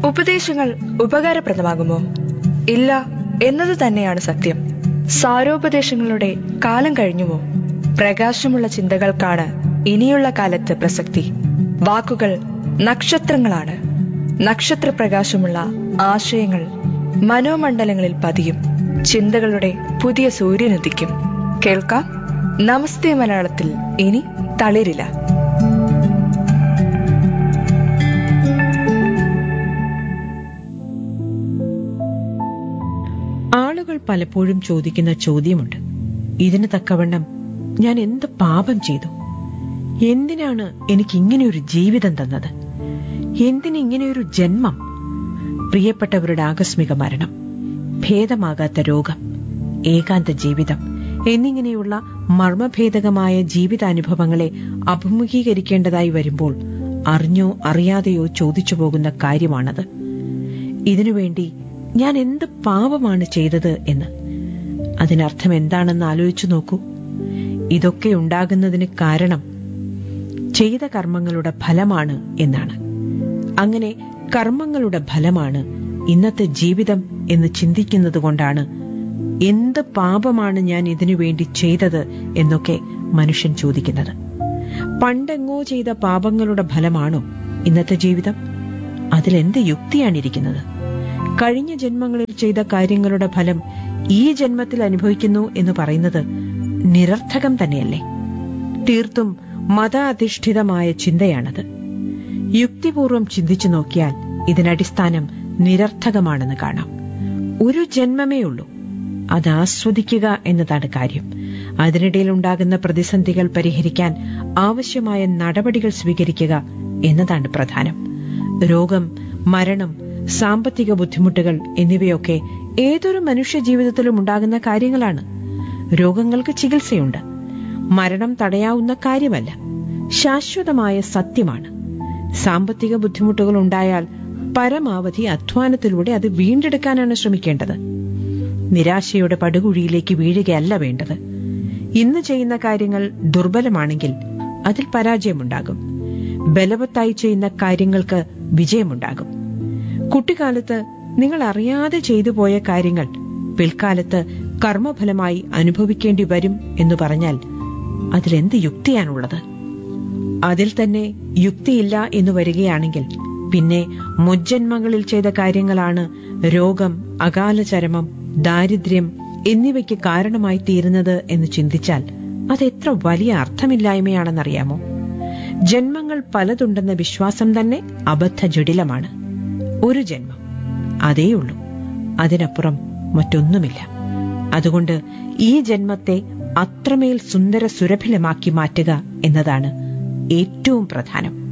ഉപദേശങ്ങൾ ഉപകാരപ്രദമാകുമോ ഇല്ല എന്നത് തന്നെയാണ് സത്യം സാരോപദേശങ്ങളുടെ കാലം കഴിഞ്ഞുവോ പ്രകാശമുള്ള ചിന്തകൾക്കാണ് ഇനിയുള്ള കാലത്ത് പ്രസക്തി വാക്കുകൾ നക്ഷത്രങ്ങളാണ് നക്ഷത്രപ്രകാശമുള്ള ആശയങ്ങൾ മനോമണ്ഡലങ്ങളിൽ പതിയും ചിന്തകളുടെ പുതിയ സൂര്യനുദിക്കും കേൾക്കാം നമസ്തേ മലയാളത്തിൽ ഇനി തളിരില്ല ആളുകൾ പലപ്പോഴും ചോദിക്കുന്ന ചോദ്യമുണ്ട് ഇതിന് തക്കവണ്ണം ഞാൻ എന്ത് പാപം ചെയ്തു എന്തിനാണ് എനിക്ക് ഇങ്ങനെയൊരു ജീവിതം തന്നത് എന്തിനിങ്ങനെയൊരു ജന്മം പ്രിയപ്പെട്ടവരുടെ ആകസ്മിക മരണം ഭേദമാകാത്ത രോഗം ഏകാന്ത ജീവിതം എന്നിങ്ങനെയുള്ള മർമ്മഭേദകമായ ജീവിതാനുഭവങ്ങളെ അഭിമുഖീകരിക്കേണ്ടതായി വരുമ്പോൾ അറിഞ്ഞോ അറിയാതെയോ ചോദിച്ചു പോകുന്ന കാര്യമാണത് ഇതിനുവേണ്ടി ഞാൻ എന്ത് പാപമാണ് ചെയ്തത് എന്ന് അതിനർത്ഥം എന്താണെന്ന് ആലോചിച്ചു നോക്കൂ ഇതൊക്കെ ഉണ്ടാകുന്നതിന് കാരണം ചെയ്ത കർമ്മങ്ങളുടെ ഫലമാണ് എന്നാണ് അങ്ങനെ കർമ്മങ്ങളുടെ ഫലമാണ് ഇന്നത്തെ ജീവിതം എന്ന് ചിന്തിക്കുന്നത് കൊണ്ടാണ് എന്ത് പാപമാണ് ഞാൻ ഇതിനു വേണ്ടി ചെയ്തത് എന്നൊക്കെ മനുഷ്യൻ ചോദിക്കുന്നത് പണ്ടെങ്ങോ ചെയ്ത പാപങ്ങളുടെ ഫലമാണോ ഇന്നത്തെ ജീവിതം അതിലെന്ത് യുക്തിയാണിരിക്കുന്നത് കഴിഞ്ഞ ജന്മങ്ങളിൽ ചെയ്ത കാര്യങ്ങളുടെ ഫലം ഈ ജന്മത്തിൽ അനുഭവിക്കുന്നു എന്ന് പറയുന്നത് നിരർത്ഥകം തന്നെയല്ലേ തീർത്തും മതാധിഷ്ഠിതമായ ചിന്തയാണത് യുക്തിപൂർവം ചിന്തിച്ചു നോക്കിയാൽ ഇതിനടിസ്ഥാനം നിരർത്ഥകമാണെന്ന് കാണാം ഒരു ജന്മമേ ഉള്ളൂ അത് ആസ്വദിക്കുക എന്നതാണ് കാര്യം അതിനിടയിൽ ഉണ്ടാകുന്ന പ്രതിസന്ധികൾ പരിഹരിക്കാൻ ആവശ്യമായ നടപടികൾ സ്വീകരിക്കുക എന്നതാണ് പ്രധാനം രോഗം മരണം സാമ്പത്തിക ബുദ്ധിമുട്ടുകൾ എന്നിവയൊക്കെ ഏതൊരു മനുഷ്യ ജീവിതത്തിലും ഉണ്ടാകുന്ന കാര്യങ്ങളാണ് രോഗങ്ങൾക്ക് ചികിത്സയുണ്ട് മരണം തടയാവുന്ന കാര്യമല്ല ശാശ്വതമായ സത്യമാണ് സാമ്പത്തിക ബുദ്ധിമുട്ടുകൾ ഉണ്ടായാൽ പരമാവധി അധ്വാനത്തിലൂടെ അത് വീണ്ടെടുക്കാനാണ് ശ്രമിക്കേണ്ടത് നിരാശയുടെ പടുകുഴിയിലേക്ക് വീഴുകയല്ല വേണ്ടത് ഇന്ന് ചെയ്യുന്ന കാര്യങ്ങൾ ദുർബലമാണെങ്കിൽ അതിൽ പരാജയമുണ്ടാകും ബലവത്തായി ചെയ്യുന്ന കാര്യങ്ങൾക്ക് വിജയമുണ്ടാകും കുട്ടിക്കാലത്ത് നിങ്ങൾ അറിയാതെ ചെയ്തു പോയ കാര്യങ്ങൾ പിൽക്കാലത്ത് കർമ്മഫലമായി അനുഭവിക്കേണ്ടി വരും എന്ന് പറഞ്ഞാൽ അതിലെന്ത് യുക്തിയാണുള്ളത് അതിൽ തന്നെ യുക്തിയില്ല എന്ന് വരികയാണെങ്കിൽ പിന്നെ മുജ്ജന്മങ്ങളിൽ ചെയ്ത കാര്യങ്ങളാണ് രോഗം അകാലചരമം ദാരിദ്ര്യം എന്നിവയ്ക്ക് കാരണമായി തീരുന്നത് എന്ന് ചിന്തിച്ചാൽ അതെത്ര വലിയ അർത്ഥമില്ലായ്മയാണെന്നറിയാമോ ജന്മങ്ങൾ പലതുണ്ടെന്ന വിശ്വാസം തന്നെ അബദ്ധ ജടിലമാണ് ഒരു ജന്മം അതേയുള്ളൂ അതിനപ്പുറം മറ്റൊന്നുമില്ല അതുകൊണ്ട് ഈ ജന്മത്തെ അത്രമേൽ സുന്ദര സുരഭിലമാക്കി മാറ്റുക എന്നതാണ് ഏറ്റവും പ്രധാനം